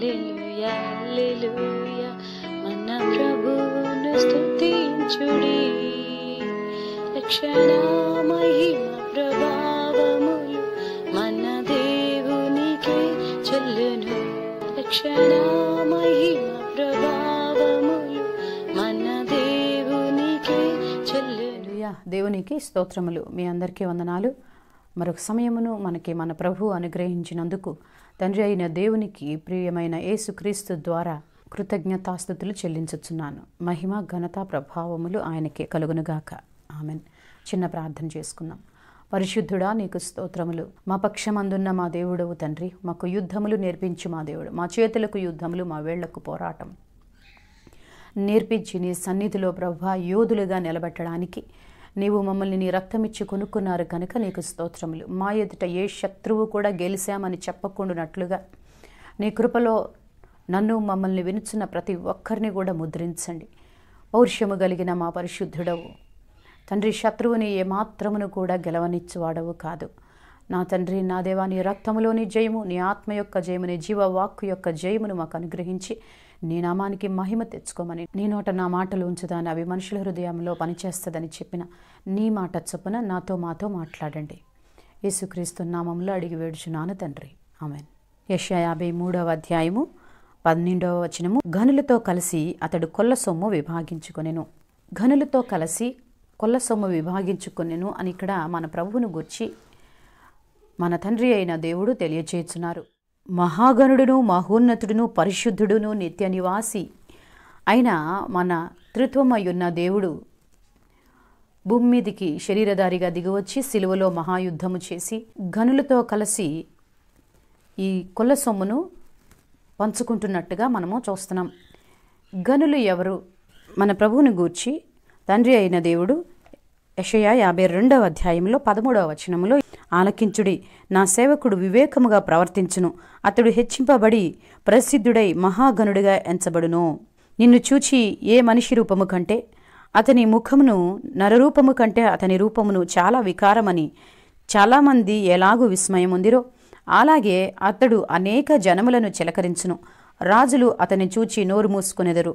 హల్లెలూయా హల్లెలూయా మన ప్రభువును స్తుతించుడి రక్షణ మహిమ ప్రభావములు మన దేవునికి చెల్లును రక్షణ మహిమ ప్రభావములు మన దేవునికి చెల్లును హల్లెలూయా. దేవునికి స్తోత్రములు మీ అందరికీ వందనాలు మరొక సమయమును మనకి మన ప్రభు అనుగ్రహించినందుకు తండ్రి అయిన దేవునికి ప్రియమైన యేసుక్రీస్తు ద్వారా కృతజ్ఞతాస్థుతులు చెల్లించుచున్నాను మహిమ ఘనత ప్రభావములు ఆయనకే కలుగునుగాక ఆమెన్ చిన్న ప్రార్థన చేసుకుందాం పరిశుద్ధుడా నీకు స్తోత్రములు మా పక్షమందున్న మా దేవుడవు తండ్రి మాకు యుద్ధములు నేర్పించు మా దేవుడు మా చేతులకు యుద్ధములు మా వేళ్లకు పోరాటం నేర్పించి నీ సన్నిధిలో ప్రభా యోధులుగా నిలబెట్టడానికి నీవు మమ్మల్ని నీ రక్తమిచ్చి కొనుక్కున్నారు కనుక నీకు స్తోత్రములు మా ఎదుట ఏ శత్రువు కూడా గెలిచామని చెప్పకుండానట్లుగా నీ కృపలో నన్ను మమ్మల్ని వినుచున్న ప్రతి ఒక్కరిని కూడా ముద్రించండి పౌరుషము కలిగిన మా పరిశుద్ధుడవు తండ్రి శత్రువుని ఏమాత్రమును కూడా గెలవనిచ్చువాడవు కాదు నా తండ్రి నా దేవా నీ రక్తములోని జయము నీ ఆత్మ యొక్క జయము నీ జీవ వాక్కు యొక్క జయమును మాకు అనుగ్రహించి నీ నామానికి మహిమ తెచ్చుకోమని నీ నోట నా మాటలు ఉంచుదాని అవి మనుషుల హృదయంలో పనిచేస్తుందని చెప్పిన నీ మాట చొప్పున నాతో మాతో మాట్లాడండి యేసుక్రీస్తు నామంలో అడిగి వేడుచున్నాను తండ్రి ఆమెన్ యశ యాభై మూడవ అధ్యాయము పన్నెండవ వచనము గనులతో కలిసి అతడు కొల్ల సొమ్ము విభాగించుకొనెను గనులతో కలిసి కొల్ల సొమ్ము విభాగించుకొనెను అని ఇక్కడ మన ప్రభువును గుర్చి మన తండ్రి అయిన దేవుడు తెలియచేస్తున్నారు మహాగణుడును మహోన్నతుడును పరిశుద్ధుడును నిత్య నివాసి అయిన మన త్రిత్వమయ్యున్న దేవుడు భూమి మీదికి శరీరధారిగా దిగివచ్చి సిలువలో మహాయుద్ధము చేసి గనులతో కలిసి ఈ కొల్ల సొమ్మును పంచుకుంటున్నట్టుగా మనము చూస్తున్నాం గనులు ఎవరు మన ప్రభువుని గూర్చి తండ్రి అయిన దేవుడు యషయ యాభై రెండవ అధ్యాయంలో పదమూడవ వచనములో ఆలకించుడి నా సేవకుడు వివేకముగా ప్రవర్తించును అతడు హెచ్చింపబడి ప్రసిద్ధుడై మహాగణుడిగా ఎంచబడును నిన్ను చూచి ఏ మనిషి రూపము కంటే అతని ముఖమును నరరూపము కంటే అతని రూపమును చాలా వికారమని చాలామంది ఎలాగూ విస్మయముందిరో అలాగే అతడు అనేక జనములను చిలకరించును రాజులు అతని చూచి నోరు మూసుకునెదరు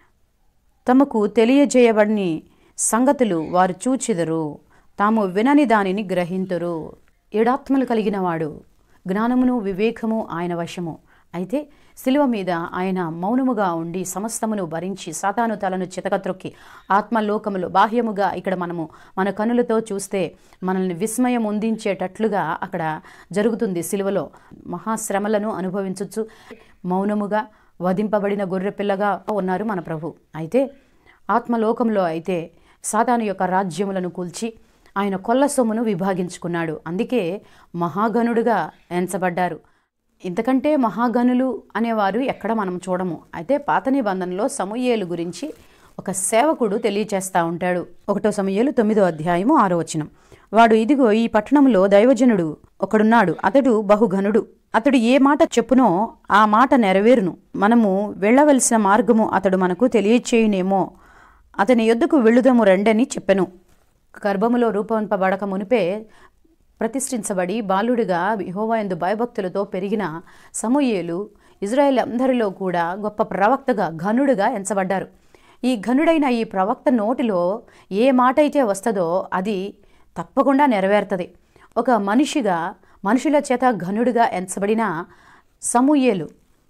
తమకు తెలియజేయబడిని సంగతులు వారు చూచెదరు తాము వినని దానిని గ్రహింతురు ఏడాత్మలు కలిగిన వాడు జ్ఞానమును వివేకము ఆయన వశము అయితే శిలువ మీద ఆయన మౌనముగా ఉండి సమస్తమును భరించి సాతాను తలను చితకత్రొక్కి ఆత్మలోకములు బాహ్యముగా ఇక్కడ మనము మన కనులతో చూస్తే మనల్ని విస్మయం ఉందించేటట్లుగా అక్కడ జరుగుతుంది శిలువలో మహాశ్రమలను అనుభవించవచ్చు మౌనముగా వధింపబడిన గొర్రెపిల్లగా ఉన్నారు మన ప్రభు అయితే ఆత్మలోకంలో అయితే సాతాను యొక్క రాజ్యములను కూల్చి ఆయన కొల్ల సొమ్మును విభాగించుకున్నాడు అందుకే మహాగణుడుగా ఎంచబడ్డారు ఇంతకంటే మహాగణులు అనేవారు ఎక్కడ మనం చూడము అయితే పాత నిబంధనలో సమూయేలు గురించి ఒక సేవకుడు తెలియచేస్తూ ఉంటాడు ఒకటో సమూయేలు తొమ్మిదో అధ్యాయము ఆరో వచనం వాడు ఇదిగో ఈ పట్టణంలో దైవజనుడు ఒకడున్నాడు అతడు బహుఘనుడు అతడు ఏ మాట చెప్పునో ఆ మాట నెరవేరును మనము వెళ్ళవలసిన మార్గము అతడు మనకు తెలియచేయునేమో అతని యొద్దకు వెళ్ళుదము రండని చెప్పెను గర్భములో రూపొంపబడక మునిపే ప్రతిష్ఠించబడి బాలుడిగా యెహోవాయందు భయభక్తులతో పెరిగిన సమూయేలు ఇజ్రాయెల్ అందరిలో కూడా గొప్ప ప్రవక్తగా ఘనుడుగా ఎంచబడ్డారు ఈ ఘనుడైన ఈ ప్రవక్త నోటిలో ఏ మాట అయితే వస్తుందో అది తప్పకుండా నెరవేరుతుంది ఒక మనిషిగా మనుషుల చేత ఘనుడిగా ఎంచబడిన సమూయేలు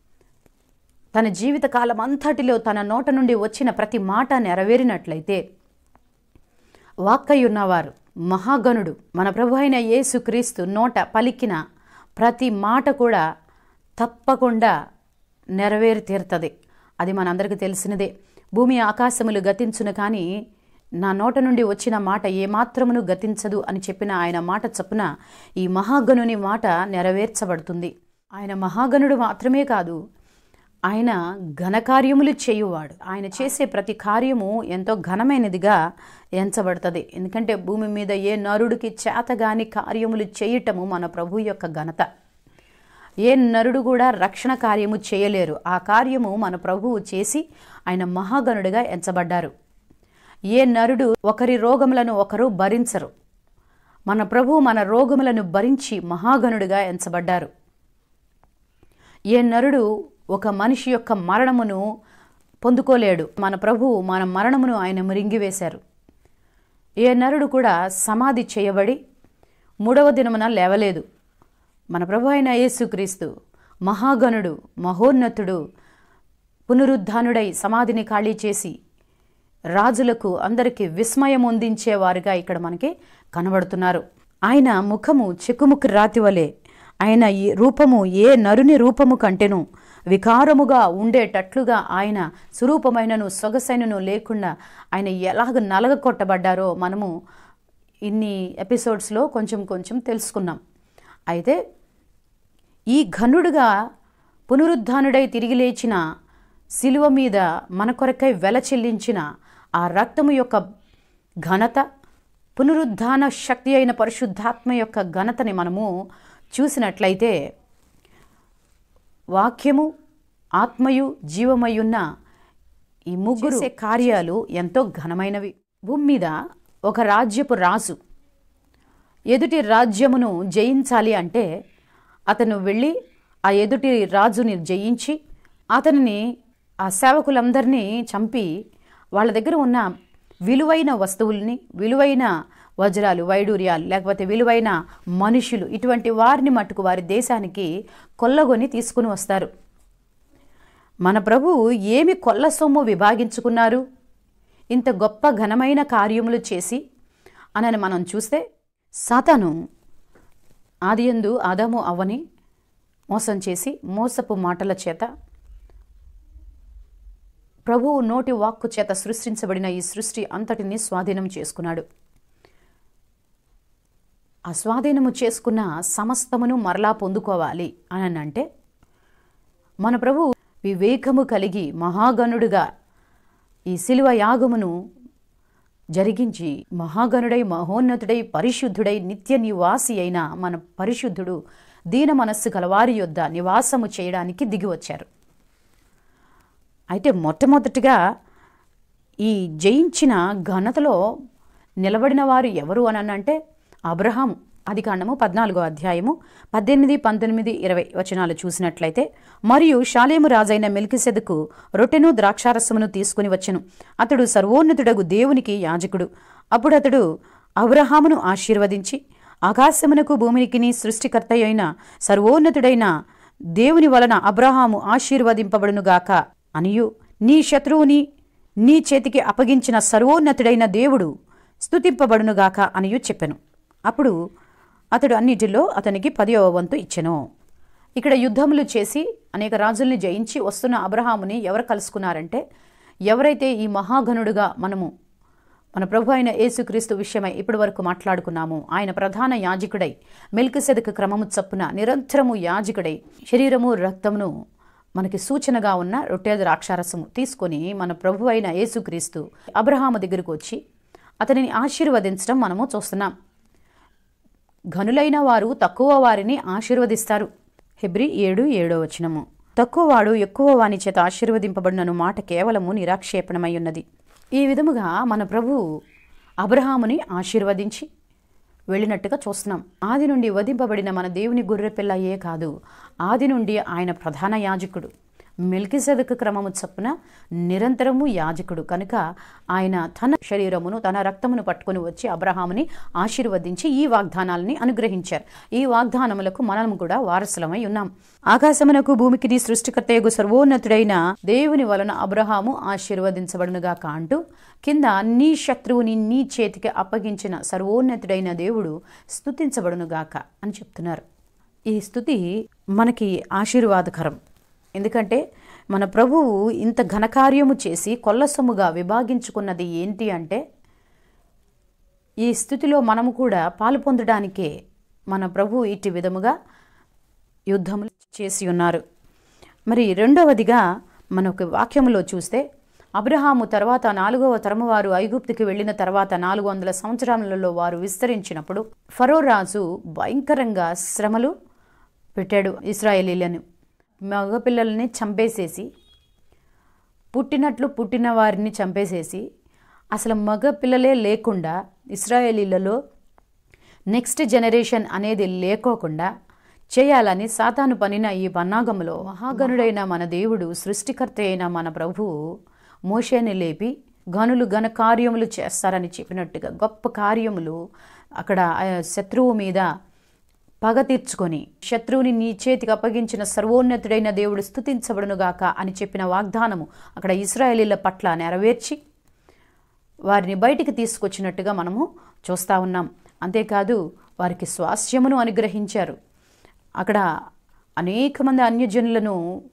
తన జీవిత కాలం అంతటిలో తన నోట నుండి వచ్చిన ప్రతి మాట నెరవేరినట్లయితే వాక్కయ్యున్నవారు మహాగణుడు మన ప్రభు అయిన యేసుక్రీస్తు నోట పలికిన ప్రతి మాట కూడా తప్పకుండా నెరవేరి తీరుతుంది అది మనందరికీ తెలిసినదే భూమి ఆకాశములు గతించును కానీ నా నోట నుండి వచ్చిన మాట ఏమాత్రమును గతించదు అని చెప్పిన ఆయన మాట చొప్పున ఈ మహాగణుని మాట నెరవేర్చబడుతుంది ఆయన మహాగణుడు మాత్రమే కాదు ఆయన ఘనకార్యములు చేయువాడు ఆయన చేసే ప్రతి కార్యము ఎంతో ఘనమైనదిగా ఎంచబడుతుంది ఎందుకంటే భూమి మీద ఏ నరుడికి చేతగాని కార్యములు చేయటము మన ప్రభు యొక్క ఘనత ఏ నరుడు కూడా రక్షణ కార్యము చేయలేరు ఆ కార్యము మన ప్రభువు చేసి ఆయన మహాగణుడిగా ఎంచబడ్డారు ఏ నరుడు ఒకరి రోగములను ఒకరు భరించరు మన ప్రభు మన రోగములను భరించి మహాగణుడిగా ఎంచబడ్డారు ఏ నరుడు ఒక మనిషి యొక్క మరణమును పొందుకోలేడు మన ప్రభువు మన మరణమును ఆయన మరింగివేశారు ఏ నరుడు కూడా సమాధి చేయబడి మూడవ దినమున లేవలేదు మన ప్రభు అయిన యేసుక్రీస్తు మహాగణుడు మహోన్నతుడు పునరుద్ధానుడై సమాధిని ఖాళీ చేసి రాజులకు అందరికీ విస్మయం అందించేవారుగా ఇక్కడ మనకి కనబడుతున్నారు ఆయన ముఖము చెక్కుముక్కు రాతి వలె ఆయన ఈ రూపము ఏ నరుని రూపము కంటెను వికారముగా ఉండేటట్లుగా ఆయన స్వరూపమైనను సొగసైనను లేకుండా ఆయన ఎలాగ నలగ కొట్టబడ్డారో మనము ఇన్ని ఎపిసోడ్స్లో కొంచెం కొంచెం తెలుసుకున్నాం అయితే ఈ ఘనుడుగా పునరుద్ధానుడై తిరిగి లేచిన శిలువ మీద మన కొరకై వెల చెల్లించిన ఆ రక్తము యొక్క ఘనత పునరుద్ధాన శక్తి అయిన పరిశుద్ధాత్మ యొక్క ఘనతని మనము చూసినట్లయితే వాక్యము ఆత్మయు జీవమయున్న ఈ ముగ్గురు చేసే కార్యాలు ఎంతో ఘనమైనవి భూమి మీద ఒక రాజ్యపు రాజు ఎదుటి రాజ్యమును జయించాలి అంటే అతను వెళ్ళి ఆ ఎదుటి రాజుని జయించి అతనిని ఆ సేవకులందరినీ చంపి వాళ్ళ దగ్గర ఉన్న విలువైన వస్తువుల్ని విలువైన వజ్రాలు వైడూర్యాలు లేకపోతే విలువైన మనుషులు ఇటువంటి వారిని మట్టుకు వారి దేశానికి కొల్లగొని తీసుకుని వస్తారు మన ప్రభు ఏమి కొల్ల సొమ్ము విభాగించుకున్నారు ఇంత గొప్ప ఘనమైన కార్యములు చేసి అనని మనం చూస్తే సాతాను ఆదియందు ఆదాము అవ్వని మోసం చేసి మోసపు మాటల చేత ప్రభువు నోటి వాక్కు చేత సృష్టించబడిన ఈ సృష్టి అంతటిని స్వాధీనం చేసుకున్నాడు ఆ స్వాధీనము చేసుకున్న సమస్తమును మరలా పొందుకోవాలి అని అంటే మన ప్రభు వివేకము కలిగి మహాగణుడుగా ఈ శిలువ యాగమును జరిగించి మహాగణుడై మహోన్నతుడై పరిశుద్ధుడై నిత్య నివాసి అయిన మన పరిశుద్ధుడు దీన మనస్సు గలవారి యొద్ద నివాసము చేయడానికి దిగి వచ్చారు అయితే మొట్టమొదటిగా ఈ జయించిన ఘనతలో నిలబడిన వారు ఎవరు అని అంటే అబ్రహాము అది కాండము పద్నాలుగో అధ్యాయము పద్దెనిమిది పంతొమ్మిది ఇరవై వచనాలు చూసినట్లయితే మరియు షాలేము రాజైన మెల్కిసెదకు రొట్టెను ద్రాక్షారసమును తీసుకుని వచ్చెను అతడు సర్వోన్నతుడగు దేవునికి యాజకుడు అప్పుడు అతడు అబ్రహామును ఆశీర్వదించి ఆకాశమునకు భూమికిని సృష్టికర్త అయిన సర్వోన్నతుడైన దేవుని వలన అబ్రహాము ఆశీర్వదింపబడునుగాక అనియు నీ శత్రువుని నీ చేతికి అప్పగించిన సర్వోన్నతుడైన దేవుడు స్తుతింపబడునుగాక అనియు చెప్పెను అప్పుడు అతడు అన్నిటిలో అతనికి పదివ వంతు ఇచ్చెను ఇక్కడ యుద్ధములు చేసి అనేక రాజుల్ని జయించి వస్తున్న అబ్రహాముని ఎవరు కలుసుకున్నారంటే ఎవరైతే ఈ మహాగణుడుగా మనము మన ప్రభు అయిన యేసుక్రీస్తు విషయమై ఇప్పటి వరకు మాట్లాడుకున్నాము ఆయన ప్రధాన యాజకుడై మెల్కిసెదక క్రమము చప్పున నిరంతరము యాజకుడై శరీరము రక్తమును మనకి సూచనగా ఉన్న రొట్టె ద్రాక్షారసము తీసుకొని మన ప్రభు అయిన యేసుక్రీస్తు అబ్రహాము దగ్గరకు వచ్చి అతనిని ఆశీర్వదించడం మనము చూస్తున్నాం ఘనులైన వారు తక్కువ వారిని ఆశీర్వదిస్తారు హెబ్రి ఏడు ఏడో వచనము తక్కువ వాడు ఎక్కువ వాని చేత ఆశీర్వదింపబడినను మాట కేవలము నిరాక్షేపణమై ఉన్నది ఈ విధముగా మన ప్రభు అబ్రహాముని ఆశీర్వదించి వెళ్ళినట్టుగా చూస్తున్నాం ఆది నుండి వధింపబడిన మన దేవుని గొర్రెపిల్లయే కాదు ఆది నుండి ఆయన ప్రధాన యాజకుడు మెల్కిసెదక క్రమము చొప్పున నిరంతరము యాజకుడు కనుక ఆయన తన శరీరమును తన రక్తమును పట్టుకొని వచ్చి అబ్రహాముని ఆశీర్వదించి ఈ వాగ్దానాలని అనుగ్రహించారు ఈ వాగ్దానములకు మనం కూడా వారసులమై ఉన్నాం ఆకాశమునకు భూమికి సృష్టికర్తయగు సర్వోన్నతుడైన దేవుని వలన అబ్రహాము ఆశీర్వదించబడునుగాక అంటూ కింద నీ శత్రువుని నీ చేతికి అప్పగించిన సర్వోన్నతుడైన దేవుడు స్తుతించబడునుగాక అని చెప్తున్నారు ఈ స్థుతి మనకి ఆశీర్వాదకరం ఎందుకంటే మన ప్రభువు ఇంత ఘనకార్యము చేసి కొల్లసొమ్ముగా విభాగించుకున్నది ఏంటి అంటే ఈ స్థితిలో మనము కూడా పాలు పొందడానికే మన ప్రభు ఇటు విధముగా యుద్ధములు చేసి ఉన్నారు మరి రెండవదిగా మనకు వాక్యములో చూస్తే అబ్రహాము తర్వాత నాలుగవ తరము వారు ఐగుప్తుకి వెళ్ళిన తర్వాత నాలుగు వందల సంవత్సరాలలో వారు విస్తరించినప్పుడు ఫరో రాజు భయంకరంగా శ్రమలు పెట్టాడు ఇస్రాయేలీలను మగపిల్లల్ని చంపేసేసి పుట్టినట్లు పుట్టిన వారిని చంపేసేసి అసలు మగ పిల్లలే లేకుండా ఇస్రాయేలీలలో నెక్స్ట్ జనరేషన్ అనేది లేకోకుండా చేయాలని సాతాను పనిన ఈ పన్నాగంలో మహాగణుడైన మన దేవుడు సృష్టికర్త అయిన మన ప్రభువు మోషేని లేపి గనులు ఘన కార్యములు చేస్తారని చెప్పినట్టుగా గొప్ప కార్యములు అక్కడ ఆ శత్రువు మీద పగ తీర్చుకొని శత్రువుని నీ చేతికి అప్పగించిన సర్వోన్నతుడైన దేవుడు స్తుతించబడునుగాక అని చెప్పిన వాగ్దానము అక్కడ ఇస్రాయేలీల పట్ల నెరవేర్చి వారిని బయటికి తీసుకొచ్చినట్టుగా మనము చూస్తూ ఉన్నాం అంతేకాదు వారికి స్వాస్థ్యమును అనుగ్రహించారు అక్కడ అనేక మంది అన్యజనులను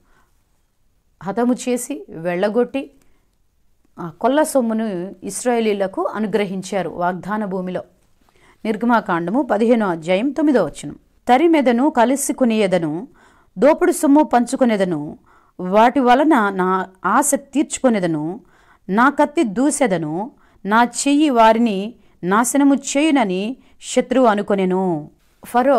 హతము చేసి వెళ్ళగొట్టి ఆ కొల్ల సొమ్మును ఇస్రాయేలీలకు అనుగ్రహించారు వాగ్దాన భూమిలో నిర్గమాకాండము పదిహేనో అధ్యాయం తొమ్మిదో వచనం తరి మీదను కలిసికునేదను దోపుడు సొమ్ము పంచుకునేదను వాటి వలన నా ఆశ తీర్చుకునేదను నా కత్తి దూసెదను నా చెయ్యి వారిని నాశనము చేయునని శత్రువు అనుకొనెను ఫరో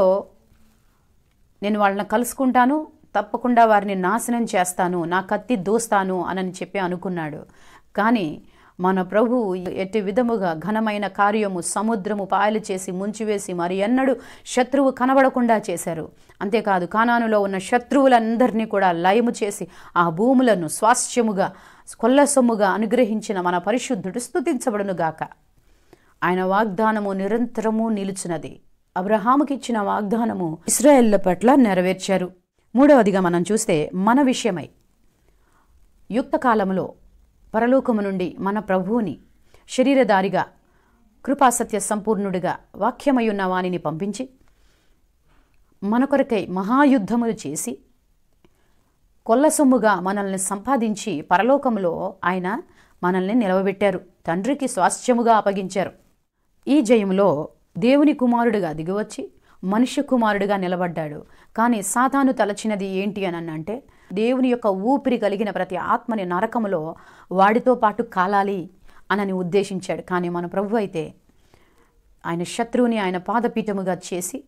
నేను వాళ్ళని కలుసుకుంటాను తప్పకుండా వారిని నాశనం చేస్తాను నా కత్తి దూస్తాను అని చెప్పి అనుకున్నాడు కానీ మన ప్రభు ఎట్టి విధముగా ఘనమైన కార్యము సముద్రము పాయలు చేసి ముంచివేసి మరి ఎన్నడూ శత్రువు కనబడకుండా చేశారు అంతేకాదు కానానులో ఉన్న శత్రువులందరినీ కూడా లయము చేసి ఆ భూములను స్వాస్థ్యముగా కొల్ల సొమ్ముగా అనుగ్రహించిన మన పరిశుద్ధుడు స్తుతించబడునుగాక ఆయన వాగ్దానము నిరంతరము నిలుచున్నది అబ్రహాముకి ఇచ్చిన వాగ్దానము ఇస్రాయేళ్ల పట్ల నెరవేర్చారు మూడవదిగా మనం చూస్తే మన విషయమై యుక్త కాలములో పరలోకము నుండి మన ప్రభువుని శరీరధారిగా కృపాసత్య సంపూర్ణుడిగా వాక్యమయున్న వానిని పంపించి మన కొరకై మహాయుద్ధములు చేసి కొల్లసొమ్ముగా మనల్ని సంపాదించి పరలోకములో ఆయన మనల్ని నిలవబెట్టారు తండ్రికి స్వాస్థ్యముగా అప్పగించారు ఈ జయములో దేవుని కుమారుడిగా దిగివచ్చి మనుష్య కుమారుడిగా నిలబడ్డాడు కానీ సాతాను తలచినది ఏంటి అని అంటే దేవుని యొక్క ఊపిరి కలిగిన ప్రతి ఆత్మని నరకములో వాడితో పాటు కాలాలి అనని ఉద్దేశించాడు కానీ మన ప్రభు అయితే ఆయన శత్రువుని ఆయన పాదపీఠముగా చేసి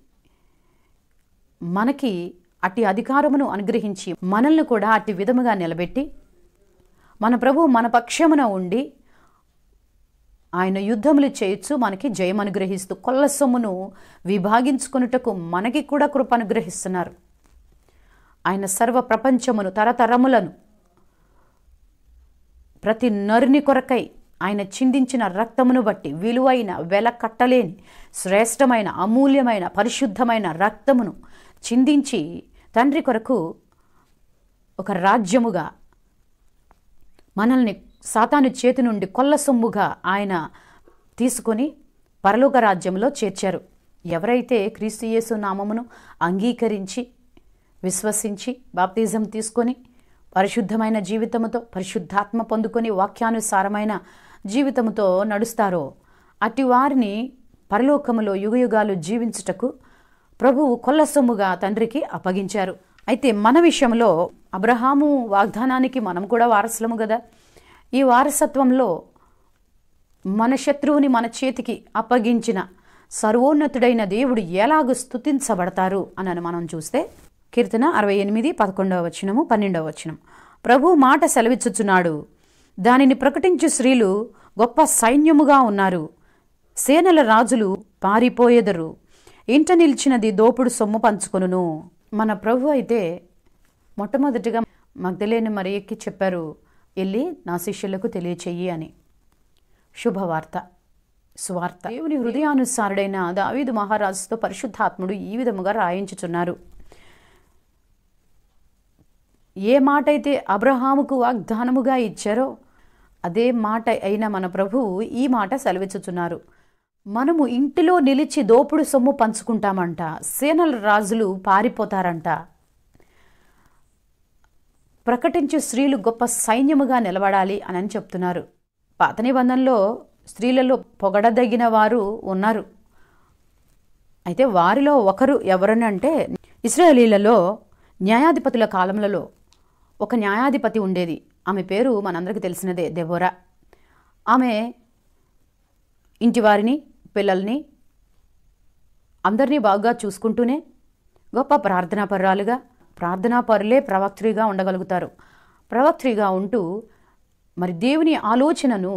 మనకి అట్టి అధికారమును అనుగ్రహించి మనల్ని కూడా అట్టి విధముగా నిలబెట్టి మన ప్రభు మన పక్షమున ఉండి ఆయన యుద్ధములు చేయొచ్చు మనకి జయం అనుగ్రహిస్తూ కొల్ల సొమ్మును విభాగించుకొనుటకు మనకి కూడా కృప అనుగ్రహిస్తున్నారు ఆయన సర్వ ప్రపంచమును తరతరములను ప్రతి నరుని కొరకై ఆయన చిందించిన రక్తమును బట్టి విలువైన వెల కట్టలేని శ్రేష్టమైన అమూల్యమైన పరిశుద్ధమైన రక్తమును చిందించి తండ్రి కొరకు ఒక రాజ్యముగా మనల్ని సాతాను చేతి నుండి కొల్ల సొమ్ముగా ఆయన తీసుకొని పరలోక రాజ్యంలో చేర్చారు ఎవరైతే క్రీస్తు యేసు నామమును అంగీకరించి విశ్వసించి బాప్తిజం తీసుకొని పరిశుద్ధమైన జీవితముతో పరిశుద్ధాత్మ పొందుకొని వాక్యానుసారమైన జీవితముతో నడుస్తారో అట్టి వారిని పరలోకములో యుగయుగాలు జీవించుటకు ప్రభువు కొల్ల సొమ్ముగా తండ్రికి అప్పగించారు అయితే మన విషయంలో అబ్రహాము వాగ్దానానికి మనం కూడా వారసులము కదా ఈ వారసత్వంలో మన శత్రువుని మన చేతికి అప్పగించిన సర్వోన్నతుడైన దేవుడు ఎలాగూ స్తుతించబడతారు అని మనం చూస్తే కీర్తన అరవై ఎనిమిది పదకొండవ వచనము పన్నెండవ వచనం ప్రభు మాట సెలవిచ్చుచున్నాడు దానిని ప్రకటించు స్త్రీలు గొప్ప సైన్యముగా ఉన్నారు సేనల రాజులు పారిపోయేదరు ఇంట నిలిచినది దోపుడు సొమ్ము పంచుకొనును మన ప్రభు అయితే మొట్టమొదటిగా మగ్ధలేని మరి ఎక్కి చెప్పారు వెళ్ళి నా శిష్యులకు తెలియచెయ్యి అని శుభవార్త స్వార్త దేవుని హృదయానుసారుడైన దావీదు మహారాజుతో పరిశుద్ధాత్ముడు ఈ విధముగా రాయించుచున్నారు ఏ మాట అయితే అబ్రహాముకు వాగ్దానముగా ఇచ్చారో అదే మాట అయిన మన ప్రభువు ఈ మాట సెలవిచ్చుచున్నారు మనము ఇంటిలో నిలిచి దోపుడు సొమ్ము పంచుకుంటామంట సేనల రాజులు పారిపోతారంట ప్రకటించే స్త్రీలు గొప్ప సైన్యముగా నిలబడాలి అని అని చెప్తున్నారు పాత నిబంధనలో స్త్రీలలో పొగడదగిన వారు ఉన్నారు అయితే వారిలో ఒకరు ఎవరనంటే ఇస్రాయేలీలలో న్యాయాధిపతుల కాలములలో ఒక న్యాయాధిపతి ఉండేది ఆమె పేరు మనందరికీ తెలిసినదే దెబోరా ఆమె ఇంటి వారిని పిల్లల్ని అందరినీ బాగా చూసుకుంటూనే గొప్ప ప్రార్థనాపరురాలుగా ప్రార్థనాపరులే ప్రవక్త్రిగా ఉండగలుగుతారు ప్రవక్త్రిగా ఉంటూ మరి దేవుని ఆలోచనను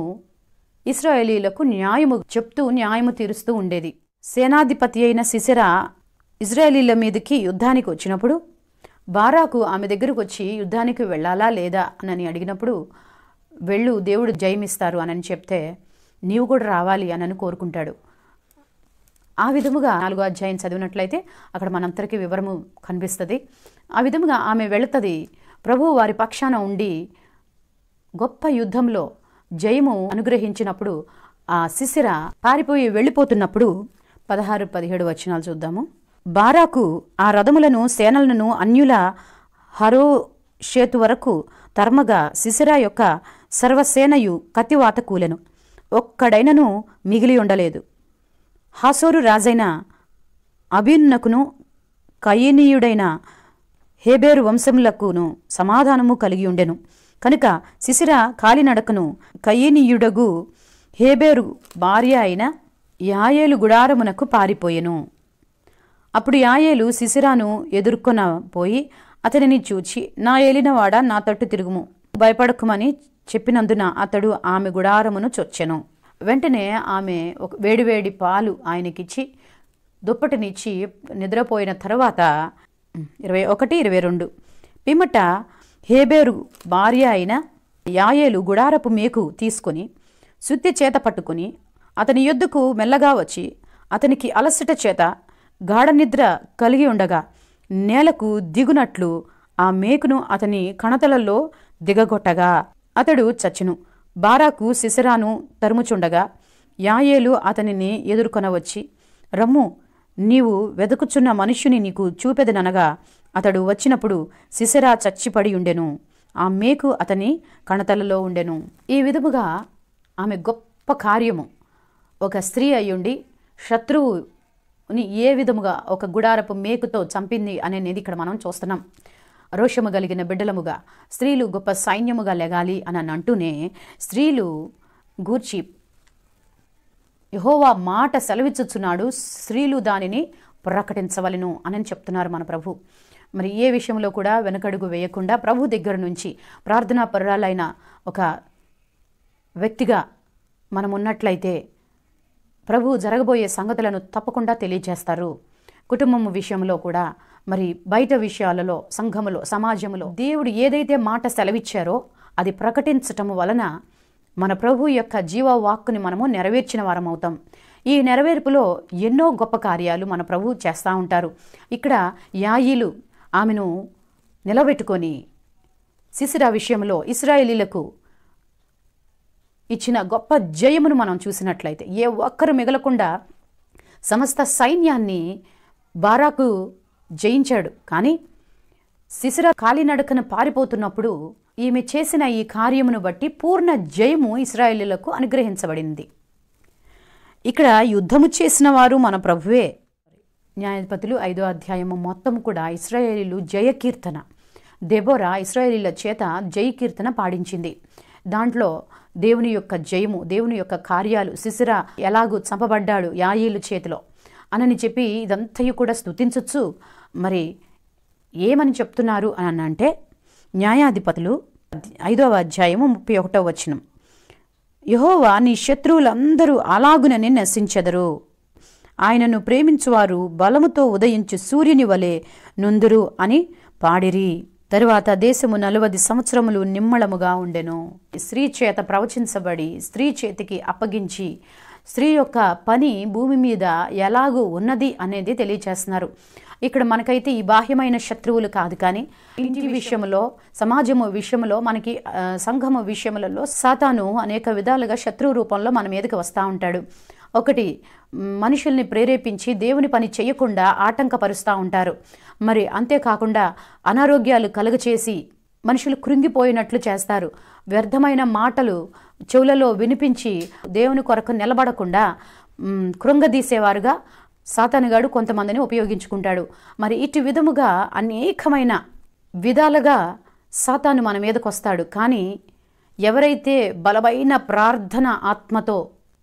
ఇస్రాయేలీలకు న్యాయము చెప్తూ న్యాయము తీరుస్తూ ఉండేది సేనాధిపతి అయిన సిసిరా ఇజ్రాయేలీల మీదకి యుద్ధానికి వచ్చినప్పుడు బారాకు ఆమె దగ్గరకు వచ్చి యుద్ధానికి వెళ్ళాలా లేదా అని అడిగినప్పుడు వెళ్ళు దేవుడు జయమిస్తారు అని చెప్తే నీవు కూడా రావాలి అని కోరుకుంటాడు ఆ విధముగా నాలుగో అధ్యాయం చదివినట్లయితే అక్కడ మనందరికీ వివరము కనిపిస్తుంది ఆ విధముగా ఆమె వెళుతుంది ప్రభు వారి పక్షాన ఉండి గొప్ప యుద్ధంలో జయము అనుగ్రహించినప్పుడు ఆ శిశిర పారిపోయి వెళ్ళిపోతున్నప్పుడు పదహారు పదిహేడు వచనాలు చూద్దాము బారాకు ఆ రథములను సేనలను అన్యుల హరో షేతు వరకు తర్మగా శిశిర యొక్క సర్వసేనయు కత్తివాత కూలెను ఒక్కడైనను మిగిలి ఉండలేదు హాసోరు రాజైన అభిన్నకును కయనీయుడైన హేబేరు వంశములకును సమాధానము కలిగి ఉండెను కనుక శిశిర కాలినడకను కయనీయుడగు హేబేరు భార్య అయిన యాయేలు గుడారమునకు పారిపోయెను అప్పుడు యాయేలు శిశిరాను ఎదుర్కొన పోయి అతనిని చూచి నా ఏలినవాడ నా తట్టు తిరుగుము భయపడకుమని చెప్పినందున అతడు ఆమె గుడారమును చొచ్చెను వెంటనే ఆమె ఒక వేడివేడి పాలు ఆయనకిచ్చి దుప్పటినిచ్చి నిద్రపోయిన తర్వాత ఇరవై ఒకటి ఇరవై రెండు పిమ్మట హేబేరు భార్య అయిన యాయేలు గుడారపు మేకు తీసుకొని సుత్తి చేత పట్టుకుని అతని యొద్దకు మెల్లగా వచ్చి అతనికి అలసట చేత గాఢ నిద్ర కలిగి ఉండగా నేలకు దిగునట్లు ఆ మేకును అతని కణతలలో దిగగొట్టగా అతడు చచ్చును బారాకు సిసరాను తరుముచుండగా యాయేలు అతనిని ఎదుర్కొనవచ్చి రమ్ము నీవు వెదకుచున్న మనుష్యుని నీకు చూపెదననగా అతడు వచ్చినప్పుడు సిసరా చచ్చిపడి ఉండెను ఆ మేకు అతని కణతలలో ఉండెను ఈ విధముగా ఆమె గొప్ప కార్యము ఒక స్త్రీ అయ్యుండి శత్రువుని ఏ విధముగా ఒక గుడారపు మేకుతో చంపింది అనేది ఇక్కడ మనం చూస్తున్నాం రోషము కలిగిన బిడ్డలముగా స్త్రీలు గొప్ప సైన్యముగా లెగాలి అని అంటూనే స్త్రీలు గూర్చి యహోవా మాట సెలవిచ్చుచున్నాడు స్త్రీలు దానిని ప్రకటించవలను అని చెప్తున్నారు మన ప్రభు మరి ఏ విషయంలో కూడా వెనకడుగు వేయకుండా ప్రభు దగ్గర నుంచి ప్రార్థనా పరురాలైన ఒక వ్యక్తిగా మనం ఉన్నట్లయితే ప్రభు జరగబోయే సంగతులను తప్పకుండా తెలియజేస్తారు కుటుంబం విషయంలో కూడా మరి బయట విషయాలలో సంఘములో సమాజంలో దేవుడు ఏదైతే మాట సెలవిచ్చారో అది ప్రకటించటం వలన మన ప్రభు యొక్క జీవ వాక్కుని మనము నెరవేర్చిన వారం అవుతాం ఈ నెరవేర్పులో ఎన్నో గొప్ప కార్యాలు మన ప్రభు చేస్తూ ఉంటారు ఇక్కడ యాయిలు ఆమెను నిలబెట్టుకొని సిసిరా విషయంలో ఇస్రాయేలీలకు ఇచ్చిన గొప్ప జయమును మనం చూసినట్లయితే ఏ ఒక్కరు మిగలకుండా సమస్త సైన్యాన్ని బారాకు జయించాడు కానీ సిసిర కాలినడకన పారిపోతున్నప్పుడు ఈమె చేసిన ఈ కార్యమును బట్టి పూర్ణ జయము ఇస్రాయేలీలకు అనుగ్రహించబడింది ఇక్కడ యుద్ధము చేసిన వారు మన ప్రభువే న్యాయాధిపతులు ఐదో అధ్యాయము మొత్తం కూడా ఇస్రాయేలీలు జయకీర్తన దెబోరా ఇస్రాయేలీల చేత జయకీర్తన పాడించింది దాంట్లో దేవుని యొక్క జయము దేవుని యొక్క కార్యాలు సిసిరా ఎలాగూ చంపబడ్డాడు యాయేలు చేతిలో అనని చెప్పి ఇదంతయు కూడా స్తుతించవచ్చు మరి ఏమని చెప్తున్నారు అని అంటే న్యాయాధిపతులు ఐదవ అధ్యాయము ముప్పై ఒకటో వచనం యహోవా నీ శత్రువులందరూ అలాగునని నశించెదరు ఆయనను ప్రేమించువారు బలముతో ఉదయించు సూర్యుని వలె నొందురు అని పాడిరి తరువాత దేశము నలువది సంవత్సరములు నిమ్మళముగా ఉండెను స్త్రీ చేత ప్రవచించబడి స్త్రీ చేతికి అప్పగించి స్త్రీ యొక్క పని భూమి మీద ఎలాగూ ఉన్నది అనేది తెలియచేస్తున్నారు ఇక్కడ మనకైతే ఈ బాహ్యమైన శత్రువులు కాదు కానీ ఇంటి విషయంలో సమాజము విషయంలో మనకి ఆ, సంఘము విషయములలో సాతాను అనేక విధాలుగా శత్రువు రూపంలో మన మీదకి వస్తూ ఉంటాడు ఒకటి మ్, మనుషుల్ని ప్రేరేపించి దేవుని పని చేయకుండా ఆటంకపరుస్తూ ఉంటారు మరి అంతేకాకుండా అనారోగ్యాలు కలుగచేసి మనుషులు కృంగిపోయినట్లు చేస్తారు వ్యర్థమైన మాటలు చెవులలో వినిపించి దేవుని కొరకు నిలబడకుండా మ్, కృంగదీసేవారుగా సాతానుగాడు కొంతమందిని ఉపయోగించుకుంటాడు మరి ఇటు విధముగా అనేకమైన విధాలుగా సాతాను మన మీదకు వస్తాడు కానీ ఎవరైతే బలమైన ప్రార్థన ఆత్మతో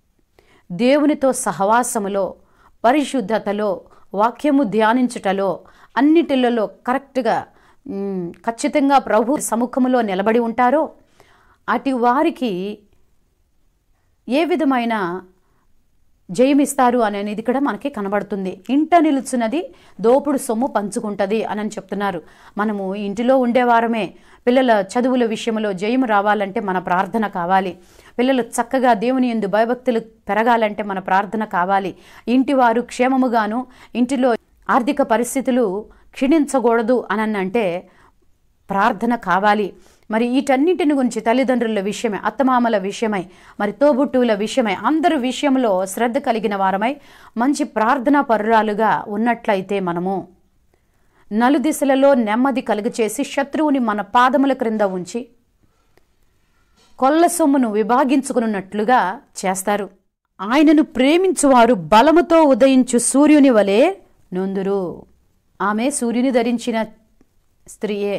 దేవునితో సహవాసములో పరిశుద్ధతలో వాక్యము ధ్యానించుటలో అన్నిటిలలో కరెక్ట్గా మ్, ఖచ్చితంగా ప్రభు సముఖములో నిలబడి ఉంటారో అటు వారికి ఏ విధమైన జయమిస్తారు అనేది ఇక్కడ మనకి కనబడుతుంది ఇంట నిలుచున్నది దోపుడు సొమ్ము పంచుకుంటది అని చెప్తున్నారు మనము ఇంటిలో ఉండేవారమే పిల్లల చదువుల విషయంలో జయం రావాలంటే మన ప్రార్థన కావాలి పిల్లలు చక్కగా దేవుని ఎందు భయభక్తులు పెరగాలంటే మన ప్రార్థన కావాలి ఇంటి వారు క్షేమముగాను ఇంటిలో ఆర్థిక పరిస్థితులు క్షీణించకూడదు అని అంటే ప్రార్థన కావాలి మరి వీటన్నిటిని గురించి తల్లిదండ్రుల విషయమై అత్తమామల విషయమై మరి తోబుట్టువుల విషయమై అందరి విషయంలో శ్రద్ధ కలిగిన వారమై మంచి ప్రార్థనా పరురాలుగా ఉన్నట్లయితే మనము నలుదిశలలో నెమ్మది కలుగచేసి శత్రువుని మన పాదముల క్రింద ఉంచి కొల్ల సొమ్మును విభాగించుకున్నట్లుగా చేస్తారు ఆయనను ప్రేమించువారు బలముతో ఉదయించు సూర్యుని వలె నొందురు ఆమె సూర్యుని ధరించిన స్త్రీయే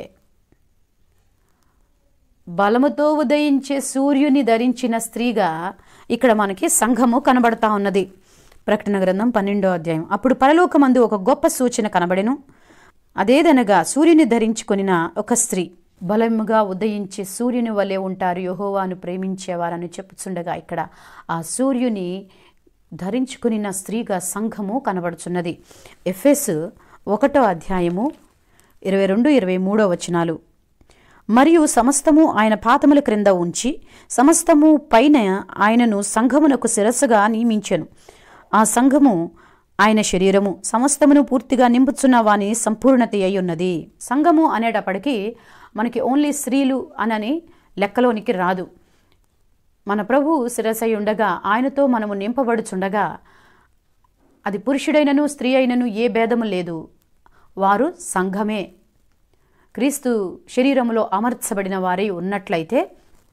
బలముతో ఉదయించే సూర్యుని ధరించిన స్త్రీగా ఇక్కడ మనకి సంఘము కనబడతా ఉన్నది ప్రకటన గ్రంథం పన్నెండో అధ్యాయం అప్పుడు పరలోకమందు ఒక గొప్ప సూచన కనబడెను అదేదనగా సూర్యుని ధరించుకొనిన ఒక స్త్రీ బలముగా ఉదయించే సూర్యుని వలె ఉంటారు యహోవాను ప్రేమించేవారని చెప్పుచుండగా ఇక్కడ ఆ సూర్యుని ధరించుకునిన స్త్రీగా సంఘము కనబడుచున్నది ఎఫెస్ ఒకటో అధ్యాయము ఇరవై రెండు ఇరవై మూడో వచనాలు మరియు సమస్తము ఆయన పాదముల క్రింద ఉంచి సమస్తము పైన ఆయనను సంఘమునకు శిరస్సుగా నియమించెను ఆ సంఘము ఆయన శరీరము సమస్తమును పూర్తిగా నింపుచున్న వాని సంపూర్ణత అయి ఉన్నది సంఘము అనేటప్పటికీ మనకి ఓన్లీ స్త్రీలు అనని లెక్కలోనికి రాదు మన ప్రభు శిరసై ఉండగా ఆయనతో మనము నింపబడుచుండగా అది పురుషుడైనను స్త్రీ అయినను ఏ భేదము లేదు వారు సంఘమే క్రీస్తు శరీరములో అమర్చబడిన వారై ఉన్నట్లయితే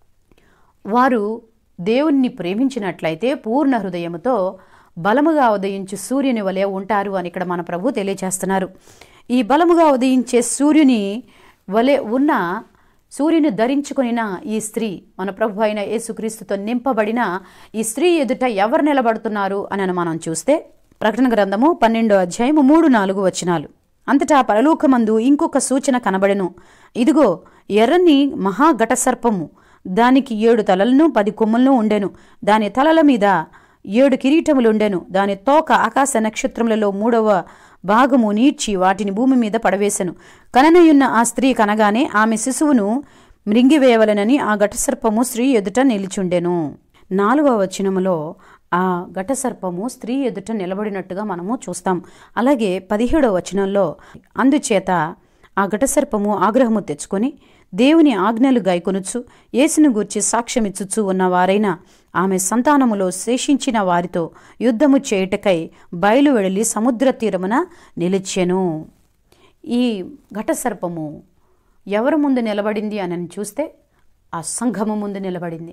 వారు దేవుణ్ణి ప్రేమించినట్లయితే పూర్ణ హృదయముతో బలముగా ఉదయించు సూర్యుని వలె ఉంటారు అని ఇక్కడ మన ప్రభు తెలియజేస్తున్నారు ఈ బలముగా ఉదయించే సూర్యుని వలె ఉన్న సూర్యుని ధరించుకునిన ఈ స్త్రీ మన ప్రభు అయిన యేసుక్రీస్తుతో నింపబడిన ఈ స్త్రీ ఎదుట ఎవరు నిలబడుతున్నారు అని మనం చూస్తే ప్రకటన గ్రంథము పన్నెండో అధ్యాయము మూడు నాలుగు వచనాలు అంతటా పరలోకమందు ఇంకొక సూచన కనబడెను ఇదిగో ఎర్రని మహాఘట సర్పము దానికి ఏడు తలలను పది కొమ్ములను ఉండెను దాని తలల మీద ఏడు కిరీటములుండెను దాని తోక ఆకాశ నక్షత్రములలో మూడవ భాగము నీడ్చి వాటిని భూమి మీద పడవేశెను కననయున్న ఆ స్త్రీ కనగానే ఆమె శిశువును మృంగివేయవలనని ఆ ఘటసర్పము స్త్రీ ఎదుట నిలిచుండెను నాలుగవ వచనములో ఆ ఘటసర్పము స్త్రీ ఎదుట నిలబడినట్టుగా మనము చూస్తాం అలాగే పదిహేడవ వచనంలో అందుచేత ఆ ఘటసర్పము ఆగ్రహము తెచ్చుకొని దేవుని ఆజ్ఞలు గాయకొనుచు యేసును గూర్చి సాక్ష్యమిచ్చుచు ఉన్నవారైన ఆమె సంతానములో శేషించిన వారితో యుద్ధము చేయుటకై బయలు వెడలి సముద్ర తీరమున నిలిచెను ఈ ఘటసర్పము ఎవరి ముందు నిలబడింది అని చూస్తే ఆ సంఘము ముందు నిలబడింది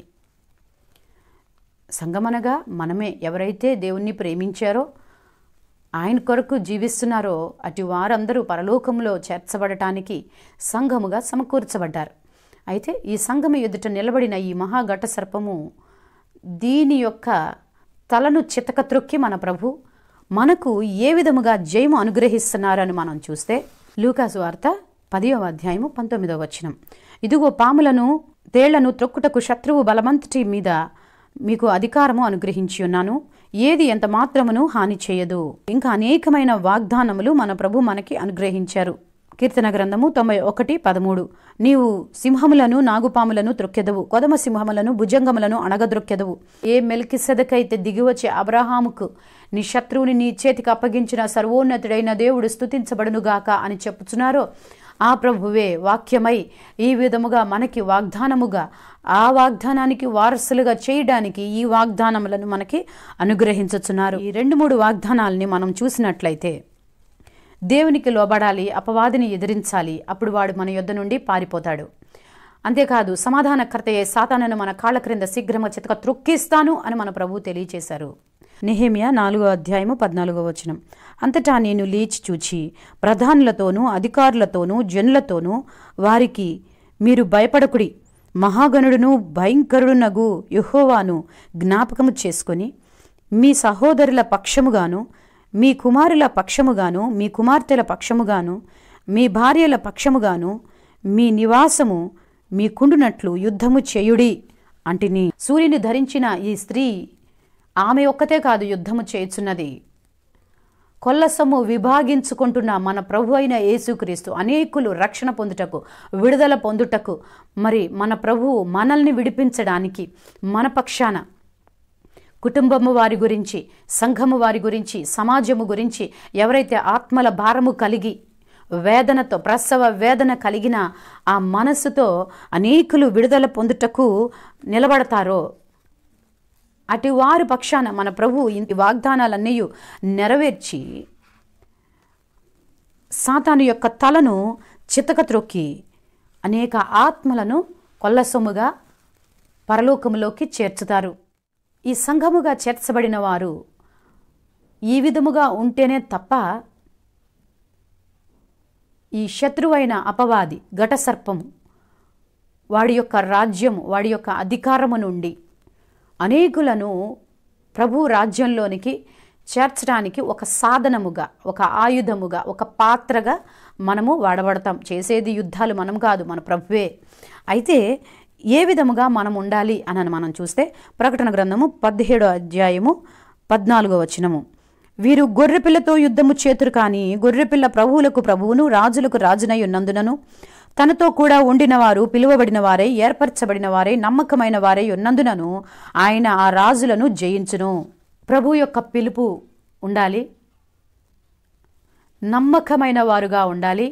సంఘమనగా మనమే ఎవరైతే దేవుణ్ణి ప్రేమించారో ఆయన కొరకు జీవిస్తున్నారో అటు వారందరూ పరలోకంలో చేర్చబడటానికి సంఘముగా సమకూర్చబడ్డారు అయితే ఈ సంఘము ఎదుట నిలబడిన ఈ మహాఘట సర్పము దీని యొక్క తలను చితక త్రొక్కి మన ప్రభు మనకు ఏ విధముగా జయము అనుగ్రహిస్తున్నారని మనం చూస్తే లూకాసు వార్త పదివ అధ్యాయము పంతొమ్మిదవ వచనం ఇదిగో పాములను తేళ్లను త్రొక్కుటకు శత్రువు బలమంతటి మీద మీకు అధికారము అనుగ్రహించి ఉన్నాను ఏది ఎంత మాత్రమును హాని చేయదు ఇంకా అనేకమైన వాగ్దానములు మన ప్రభు మనకి అనుగ్రహించారు కీర్తన గ్రంథము తొంభై ఒకటి పదమూడు నీవు సింహములను నాగుపాములను త్రొక్కెదవు కొదమ సింహములను భుజంగములను అణగద్రొక్కెదవు ఏ మెల్కిసెదకైతే దిగివచ్చే అబ్రహాముకు నీ శత్రువుని నీ చేతికి అప్పగించిన సర్వోన్నతుడైన దేవుడు స్తుతించబడునుగాక అని చెప్పుచున్నారో ఆ ప్రభువే వాక్యమై ఈ విధముగా మనకి వాగ్దానముగా ఆ వాగ్దానానికి వారసులుగా చేయడానికి ఈ వాగ్దానములను మనకి అనుగ్రహించుచున్నారు ఈ రెండు మూడు వాగ్దానాలని మనం చూసినట్లయితే దేవునికి లోబడాలి అపవాదిని ఎదిరించాలి అప్పుడు వాడు మన యొద్ద నుండి పారిపోతాడు అంతేకాదు సమాధానకర్త ఏ సాతానను మన కాళ్ళ క్రింద శీఘ్రంగా చితక త్రొక్కిస్తాను అని మన ప్రభు తెలియచేశారు నెహేమియా నాలుగో అధ్యాయము పద్నాలుగో వచనం అంతటా నేను లేచి చూచి ప్రధానులతోనూ అధికారులతోనూ జనులతోనూ వారికి మీరు భయపడకుడి మహాగణుడును భయంకరుడునగు యహోవాను జ్ఞాపకము చేసుకొని మీ సహోదరుల పక్షముగాను మీ కుమారుల పక్షముగాను మీ కుమార్తెల పక్షముగాను మీ భార్యల పక్షముగాను మీ నివాసము మీకుండునట్లు యుద్ధము చేయుడి అంటిని సూర్యుని ధరించిన ఈ స్త్రీ ఆమె ఒక్కతే కాదు యుద్ధము చేయుచున్నది కొల్లసొమ్ము విభాగించుకుంటున్న మన ప్రభు అయిన యేసుక్రీస్తు అనేకులు రక్షణ పొందుటకు విడుదల పొందుటకు మరి మన ప్రభువు మనల్ని విడిపించడానికి మన పక్షాన కుటుంబము వారి గురించి సంఘము వారి గురించి సమాజము గురించి ఎవరైతే ఆత్మల భారము కలిగి వేదనతో ప్రసవ వేదన కలిగిన ఆ మనస్సుతో అనేకులు విడుదల పొందుటకు నిలబడతారో అటు వారి పక్షాన మన ప్రభు ఈ వాగ్దానాలన్నీ నెరవేర్చి సాతాను యొక్క తలను చితక త్రొక్కి అనేక ఆత్మలను కొల్లసొమ్ముగా పరలోకములోకి చేర్చుతారు ఈ సంఘముగా చేర్చబడిన వారు ఈ విధముగా ఉంటేనే తప్ప ఈ శత్రువైన అపవాది ఘటసర్పము వాడి యొక్క రాజ్యము వాడి యొక్క అధికారము నుండి అనేకులను ప్రభు రాజ్యంలోనికి చేర్చడానికి ఒక సాధనముగా ఒక ఆయుధముగా ఒక పాత్రగా మనము వాడబడతాం చేసేది యుద్ధాలు మనం కాదు మన ప్రభువే అయితే ఏ విధముగా మనం ఉండాలి అని మనం చూస్తే ప్రకటన గ్రంథము పదిహేడో అధ్యాయము పద్నాలుగో వచనము వీరు గొర్రెపిల్లతో యుద్ధము చేతురు కానీ గొర్రెపిల్ల ప్రభువులకు ప్రభువును రాజులకు రాజునై ఉన్నందునను తనతో కూడా ఉండిన వారు పిలువబడిన వారై ఏర్పరచబడిన వారై నమ్మకమైన వారై ఉన్నందునను ఆయన ఆ రాజులను జయించును ప్రభు యొక్క పిలుపు ఉండాలి నమ్మకమైన వారుగా ఉండాలి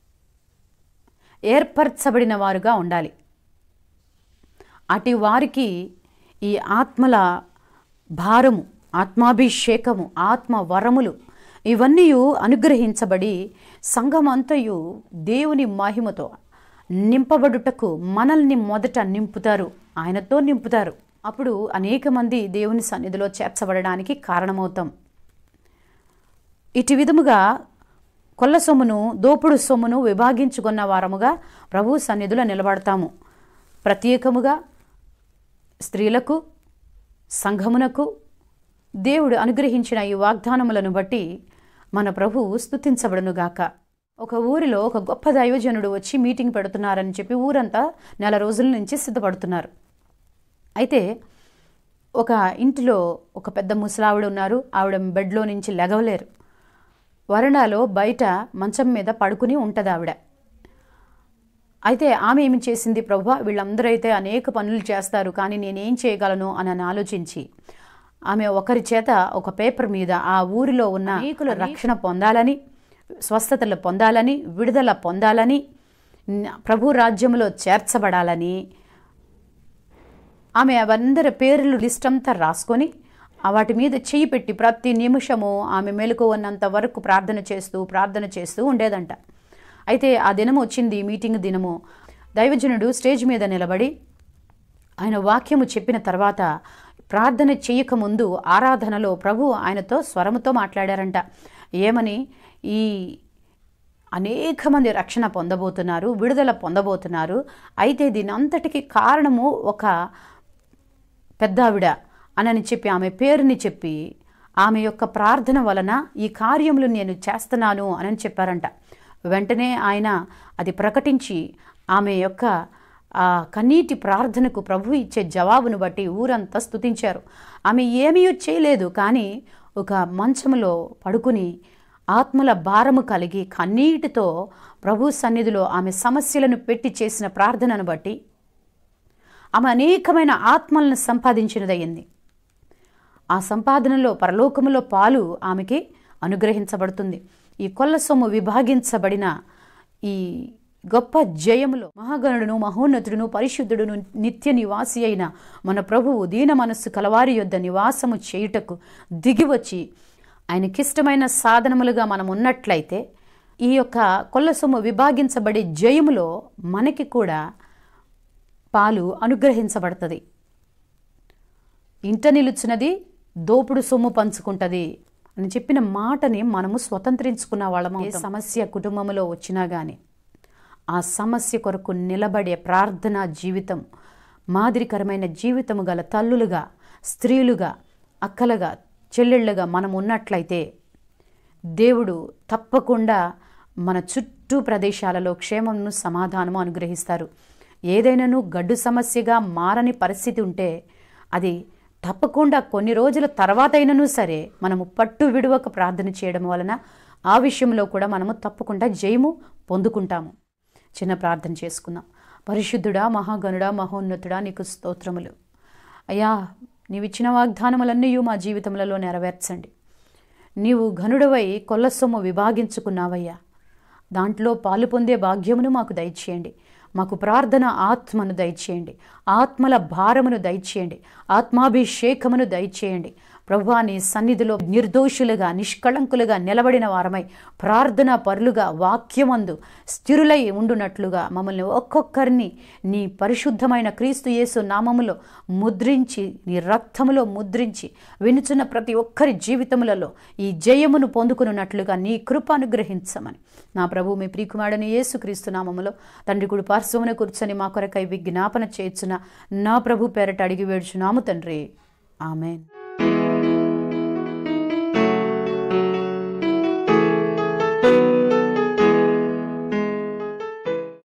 ఏర్పరచబడిన వారుగా ఉండాలి అటు వారికి ఈ ఆత్మల భారము ఆత్మాభిషేకము ఆత్మ వరములు ఇవన్నీ అనుగ్రహించబడి సంఘమంతయు దేవుని మహిమతో నింపబడుటకు మనల్ని మొదట నింపుతారు ఆయనతో నింపుతారు అప్పుడు అనేక మంది దేవుని సన్నిధిలో చేర్చబడడానికి కారణమవుతాం ఇటు విధముగా కొల్ల సొమ్మును దోపుడు సొమ్మును విభాగించుకున్న వారముగా ప్రభు సన్నిధిలో నిలబడతాము ప్రత్యేకముగా స్త్రీలకు సంఘమునకు దేవుడు అనుగ్రహించిన ఈ వాగ్దానములను బట్టి మన ప్రభువు స్తుతించబడునుగాక ఒక ఊరిలో ఒక గొప్ప దైవజనుడు వచ్చి మీటింగ్ పెడుతున్నారని చెప్పి ఊరంతా నెల రోజుల నుంచి సిద్ధపడుతున్నారు అయితే ఒక ఇంటిలో ఒక పెద్ద ముసలావిడ ఉన్నారు ఆవిడ బెడ్లో నుంచి లెగవలేరు వరండాలో బయట మంచం మీద పడుకుని ఉంటుంది ఆవిడ అయితే ఆమె ఏమి చేసింది ప్రభు వీళ్ళందరూ అయితే అనేక పనులు చేస్తారు కానీ నేనేం చేయగలను అని అని ఆలోచించి ఆమె ఒకరి చేత ఒక పేపర్ మీద ఆ ఊరిలో ఉన్న అనేకుల రక్షణ పొందాలని స్వస్థతలు పొందాలని విడుదల పొందాలని న- ప్రభు రాజ్యంలో చేర్చబడాలని ఆమె అవందరి పేర్లు లిస్ట్ అంతా రాసుకొని ఆ వాటి మీద చెయ్యి పెట్టి ప్రతి నిమిషము ఆమె మెలకు ఉన్నంత వరకు ప్రార్థన చేస్తూ ప్రార్థన చేస్తూ ఉండేదంట అయితే ఆ దినం వచ్చింది మీటింగ్ దినము దైవజనుడు స్టేజ్ మీద నిలబడి ఆయన వాక్యము చెప్పిన తర్వాత ప్రార్థన చేయకముందు ఆరాధనలో ప్రభు ఆయనతో స్వరముతో మాట్లాడారంట ఏమని ఈ అనేక మంది రక్షణ పొందబోతున్నారు విడుదల పొందబోతున్నారు అయితే దీని అంతటికి కారణము ఒక పెద్దావిడ అనని చెప్పి ఆమె పేరుని చెప్పి ఆమె యొక్క ప్రార్థన వలన ఈ కార్యములు నేను చేస్తున్నాను అని చెప్పారంట వెంటనే ఆయన అది ప్రకటించి ఆమె యొక్క ఆ కన్నీటి ప్రార్థనకు ప్రభు ఇచ్చే జవాబును బట్టి ఊరంతా స్తుతించారు ఆమె ఏమీ చేయలేదు కానీ ఒక మంచములో పడుకుని ఆత్మల భారము కలిగి కన్నీటితో ప్రభు సన్నిధిలో ఆమె సమస్యలను పెట్టి చేసిన ప్రార్థనను బట్టి ఆమె అనేకమైన ఆత్మలను సంపాదించినదయ్యింది ఆ సంపాదనలో పరలోకములో పాలు ఆమెకి అనుగ్రహించబడుతుంది ఈ కొల్ల సొమ్ము విభాగించబడిన ఈ గొప్ప జయములో మహాగణుడును మహోన్నతుడును పరిశుద్ధుడును నిత్య నివాసి అయిన మన ప్రభువు దీన మనస్సు కలవారి యొద్ద నివాసము చేయుటకు దిగివచ్చి ఆయనకిష్టమైన సాధనములుగా మనం ఉన్నట్లయితే ఈ యొక్క కొల్ల సొమ్ము విభాగించబడే జయములో మనకి కూడా పాలు అనుగ్రహించబడుతుంది ఇంట నిలుచున్నది దోపుడు సొమ్ము పంచుకుంటది అని చెప్పిన మాటని మనము స్వతంత్రించుకున్న వాళ్ళము ఏ సమస్య కుటుంబంలో వచ్చినా కానీ ఆ సమస్య కొరకు నిలబడే ప్రార్థనా జీవితం మాదిరికరమైన జీవితము గల తల్లులుగా స్త్రీలుగా అక్కలుగా చెల్లెళ్ళుగా మనం ఉన్నట్లయితే దేవుడు తప్పకుండా మన చుట్టూ ప్రదేశాలలో క్షేమమును సమాధానము అనుగ్రహిస్తారు ఏదైనాను గడ్డు సమస్యగా మారని పరిస్థితి ఉంటే అది తప్పకుండా కొన్ని రోజుల తర్వాత అయినను సరే మనము పట్టు విడువక ప్రార్థన చేయడం వలన ఆ విషయంలో కూడా మనము తప్పకుండా జయము పొందుకుంటాము చిన్న ప్రార్థన చేసుకుందాం పరిశుద్ధుడా మహాగణుడా మహోన్నతుడా నీకు స్తోత్రములు అయ్యా నీవిచ్చిన వాగ్దానములన్నీ మా జీవితములలో నెరవేర్చండి నీవు ఘనుడవై కొల్ల సొమ్ము విభాగించుకున్నావయ్యా దాంట్లో పాలు పొందే భాగ్యమును మాకు దయచేయండి మాకు ప్రార్థన ఆత్మను దయచేయండి ఆత్మల భారమును దయచేయండి ఆత్మాభిషేకమును దయచేయండి ప్రభువా నీ సన్నిధిలో నిర్దోషులుగా నిష్కళంకులుగా నిలబడిన వారమై ప్రార్థన పరులుగా వాక్యమందు స్థిరులై ఉండునట్లుగా మమ్మల్ని ఒక్కొక్కరిని నీ పరిశుద్ధమైన క్రీస్తు యేసు నామములో ముద్రించి నీ రక్తములో ముద్రించి వినుచున్న ప్రతి ఒక్కరి జీవితములలో ఈ జయమును పొందుకున్నట్లుగా నీ కృప అనుగ్రహించమని నా ప్రభు మీ ప్రియకుమారుడని యేసుక్రీస్తు నామములో తండ్రి కుడి పార్శ్వమున కూర్చొని మా కొరకై విజ్ఞాపన చేర్చున నా ప్రభు పేరట అడిగి వేడుచున్నాము తండ్రి ఆమెన్